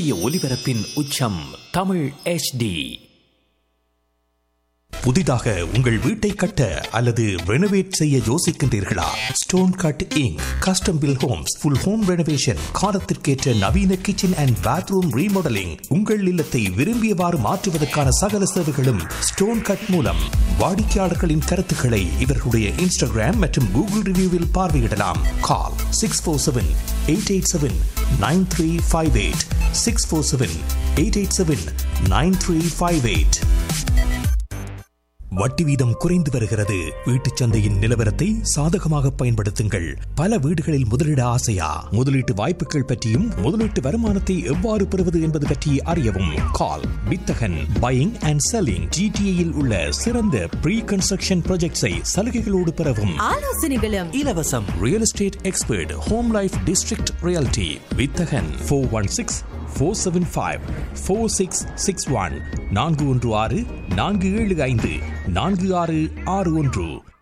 சூரிய ஒளிபரப்பின் உச்சம் தமிழ் HD புதிதாக உங்கள் வீட்டை கட்ட அல்லது ரெனோவேட் செய்ய யோசிக்கின்றீர்களா stone cutting custom build homes full home renovation காலத்திற்கேற்ற நவீன கிச்சன் அண்ட் பாத்ரூம் ரீமாடலிங் உங்கள் இல்லத்தை விரும்பியவாறு மாற்றுவதற்கான சகல சேவைகளும் ஸ்டோன் கட் மூலம் வாடிக்கையாளர்களின் கருத்துக்களை இவர்களுடைய இன்ஸ்டாகிராம் மற்றும் கூகுள் ரிவ்யூவில் பார்வையிடலாம் call six four seven eight eight seven nine three five eight six four seven eight eight seven nine three five eight வட்டி வீதம் குறைந்து வருகிறது வீட்டுச் சந்தையின் நிலவரத்தை சாதகமாக பயன்படுத்துங்கள் பல வீடுகளில் முதலீட ஆசையா முதலீட்டு வாய்ப்புகள் பற்றியும் முதலீட்டு வருமானத்தை எவ்வாறு பெறுவது என்பது பற்றி அறியவும் கால் வித்தகன் பையிங் அண்ட் செல்லிங் ஜிடிஏயில் உள்ள சிறந்த ப்ரீ கன்ஸ்ட்ரக்ஷன் ப்ராஜெக்ட்ஸை சலுகைகளோடு பெறவும் ஆலோசனைகளும் இலவசம் real estate expert home life district reality வித்தகன் four one six four seven five four six six one நான்கு ஒன்று ஆறு நான்கு ஏழு ஐந்து நான்கு ஆறு ஆறு ஒன்று